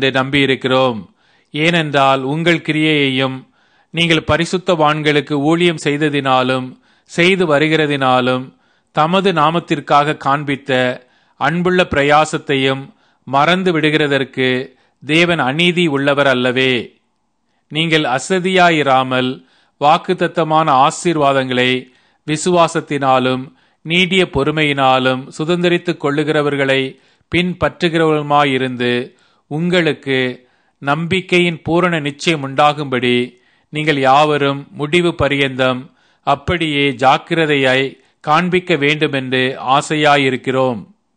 என்று நம்பியிருக்கிறோம் ஏனென்றால் உங்கள் கிரியையையும் நீங்கள் பரிசுத்தவான்களுக்கு ஊழியம் செய்ததினாலும் செய்து வருகிறதினாலும் தமது நாமத்திற்காக காண்பித்த அன்புள்ள பிரயாசத்தையும் மறந்து விடுகிறதற்கு தேவன் அநீதி உள்ளவர் அல்லவே நீங்கள் அசதியாயிராமல் வாக்குத்தத்தமான ஆசீர்வாதங்களை விசுவாசத்தினாலும் நீடிய பொறுமையினாலும் சுதந்திரித்துக் கொள்ளுகிறவர்களை பின்பற்றுகிறவர்களுமாயிருந்து உங்களுக்கு நம்பிக்கையின் பூரண நிச்சயம் உண்டாகும்படி நீங்கள் யாவரும் முடிவு பரியந்தம் அப்படியே ஜாக்கிரதையாய் காண்பிக்க வேண்டுமென்று ஆசையாயிருக்கிறோம்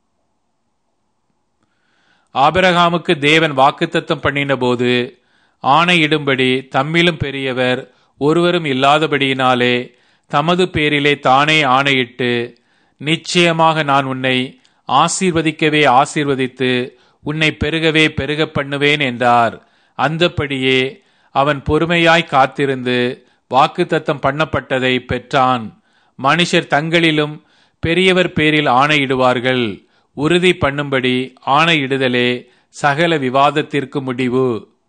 ஆபிரகாமுக்கு தேவன் வாக்குத்தத்தம் பண்ணினபோது ஆணையிடும்படி தம்மிலும் பெரியவர் ஒருவரும் இல்லாதபடியினாலே தமது பேரிலே தானே ஆணையிட்டு நிச்சயமாக நான் உன்னை ஆசீர்வதிக்கவே ஆசீர்வதித்து உன்னை பெருகவே பெருக பண்ணுவேன் என்றார் அந்தப்படியே அவன் பொறுமையாய் காத்திருந்து வாக்குத்தத்தம் பண்ணப்பட்டதை பெற்றான் மனுஷர் தங்களிலும் பெரியவர் பேரில் ஆணையிடுவார்கள் உறுதி பண்ணும்படி ஆணையிடுதலே சகல விவாதத்திற்கு முடிவு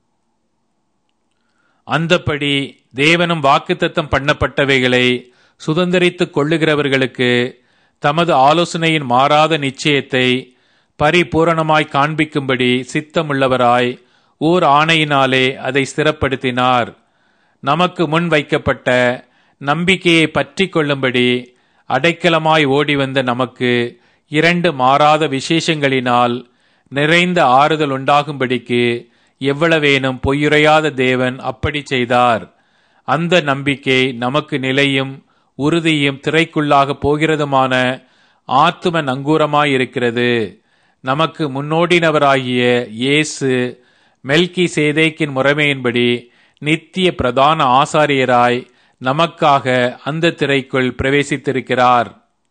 அந்தப்படி தேவனும் வாக்குத்தத்தம் பண்ணப்பட்டவைகளை சுதந்திரித்துக் கொள்ளுகிறவர்களுக்கு தமது ஆலோசனையின் மாறாத நிச்சயத்தை பரிபூரணமாய் காண்பிக்கும்படி சித்தமுள்ளவராய் ஓர் ஆணையினாலே அதை ஸ்திரப்படுத்தினார் நமக்கு முன் வைக்கப்பட்ட நம்பிக்கையை பற்றி கொள்ளும்படி அடைக்கலமாய் ஓடி வந்த நமக்கு இரண்டு மாறாத விசேஷங்களினால் நிறைந்த ஆறுதல் உண்டாகும்படிக்கு எவ்வளவேனும் பொய்யுரையாத தேவன் அப்படி செய்தார் அந்த நம்பிக்கை நமக்கு நிலையும் உறுதியும் திரைக்குள்ளாக போகிறதுமான ஆத்தும நங்கூரமாயிருக்கிறது நமக்கு முன்னோடினவராகிய இயேசு மெல்கி சேதேக்கின் முறைமையின்படி நித்திய பிரதான ஆசாரியராய் நமக்காக அந்த திரைக்குள் பிரவேசித்திருக்கிறார்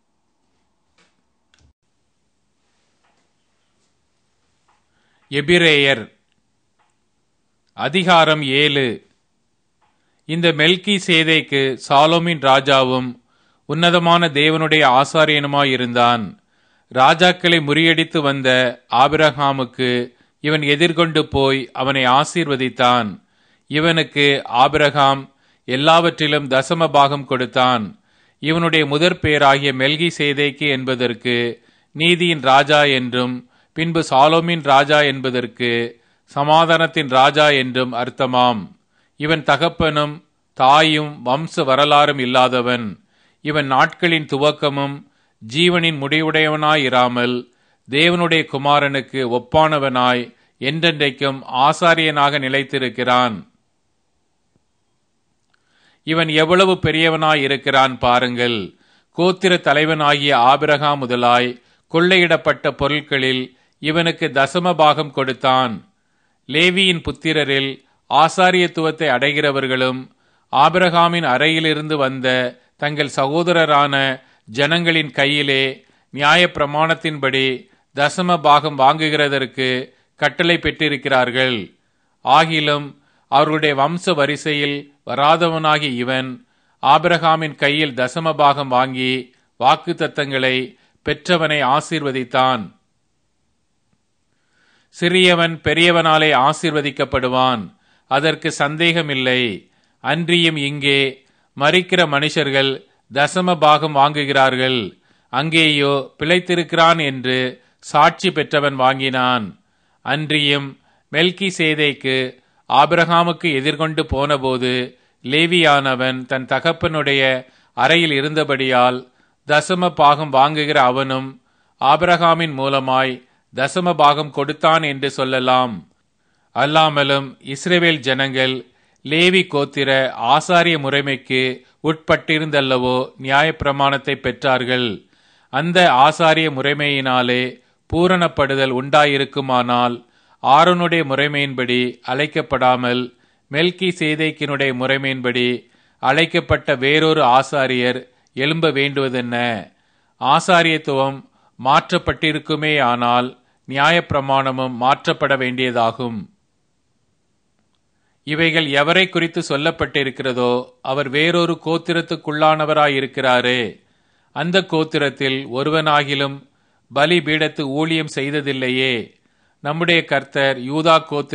எபிரேயர் அதிகாரம் ஏழு இந்த மெல்கி சேதைக்கு சாலோமின் ராஜாவும் உன்னதமான தேவனுடைய ஆசாரியனுமாயிருந்தான் ராஜாக்களை முறியடித்து வந்த ஆபிரகாமுக்கு இவன் எதிர்கொண்டு போய் அவனை ஆசீர்வதித்தான் இவனுக்கு ஆபிரகாம் எல்லாவற்றிலும் தசம பாகம் கொடுத்தான் இவனுடைய முதற் பேராகிய மெல்கி சேதைக்கு என்பதற்கு நீதியின் ராஜா என்றும் பின்பு சாலோமின் ராஜா என்பதற்கு சமாதானத்தின் ராஜா என்றும் அர்த்தமாம் இவன் தகப்பனும் தாயும் வம்ச வரலாறும் இல்லாதவன் இவன் நாட்களின் துவக்கமும் ஜீவனின் முடிவுடையவனாயிராமல் தேவனுடைய குமாரனுக்கு ஒப்பானவனாய் என்றென்றைக்கும் ஆசாரியனாக நிலைத்திருக்கிறான் இவன் எவ்வளவு பெரியவனாய் இருக்கிறான் பாருங்கள் கோத்திர தலைவனாகிய ஆபிரகா முதலாய் கொள்ளையிடப்பட்ட பொருட்களில் இவனுக்கு தசம பாகம் கொடுத்தான் லேவியின் புத்திரரில் ஆசாரியத்துவத்தை அடைகிறவர்களும் ஆபிரகாமின் அறையிலிருந்து வந்த தங்கள் சகோதரரான ஜனங்களின் கையிலே நியாய பிரமாணத்தின்படி தசம பாகம் வாங்குகிறதற்கு கட்டளை பெற்றிருக்கிறார்கள் ஆகிலும் அவர்களுடைய வம்ச வரிசையில் வராதவனாகி இவன் ஆபிரகாமின் கையில் தசம பாகம் வாங்கி வாக்கு தத்தங்களை பெற்றவனை ஆசீர்வதித்தான் சிறியவன் பெரியவனாலே ஆசீர்வதிக்கப்படுவான் அதற்கு சந்தேகமில்லை அன்றியும் இங்கே மறிக்கிற மனுஷர்கள் தசம பாகம் வாங்குகிறார்கள் அங்கேயோ பிழைத்திருக்கிறான் என்று சாட்சி பெற்றவன் வாங்கினான் அன்றியும் மெல்கி சேதைக்கு ஆபிரகாமுக்கு எதிர்கொண்டு போனபோது லேவியானவன் தன் தகப்பனுடைய அறையில் இருந்தபடியால் தசம பாகம் வாங்குகிற அவனும் ஆபிரகாமின் மூலமாய் தசம பாகம் கொடுத்தான் என்று சொல்லலாம் அல்லாமலும் இஸ்ரேவேல் ஜனங்கள் லேவி கோத்திர ஆசாரிய முறைமைக்கு உட்பட்டிருந்தல்லவோ நியாயப்பிரமாணத்தை பெற்றார்கள் அந்த ஆசாரிய முறைமையினாலே பூரணப்படுதல் உண்டாயிருக்குமானால் ஆரோனுடைய முறைமையின்படி அழைக்கப்படாமல் மெல்கி சேதைக்கினுடைய முறைமையின்படி அழைக்கப்பட்ட வேறொரு ஆசாரியர் எழும்ப வேண்டுவதென்ன ஆசாரியத்துவம் மாற்றப்பட்டிருக்குமே ஆனால் நியாயப்பிரமாணமும் மாற்றப்பட வேண்டியதாகும் இவைகள் எவரை குறித்து சொல்லப்பட்டிருக்கிறதோ அவர் வேறொரு கோத்திரத்துக்குள்ளானவராயிருக்கிறாரே அந்த கோத்திரத்தில் ஒருவனாகிலும் பலி பீடத்து ஊழியம் செய்ததில்லையே நம்முடைய கர்த்தர் யூதா கோத்திர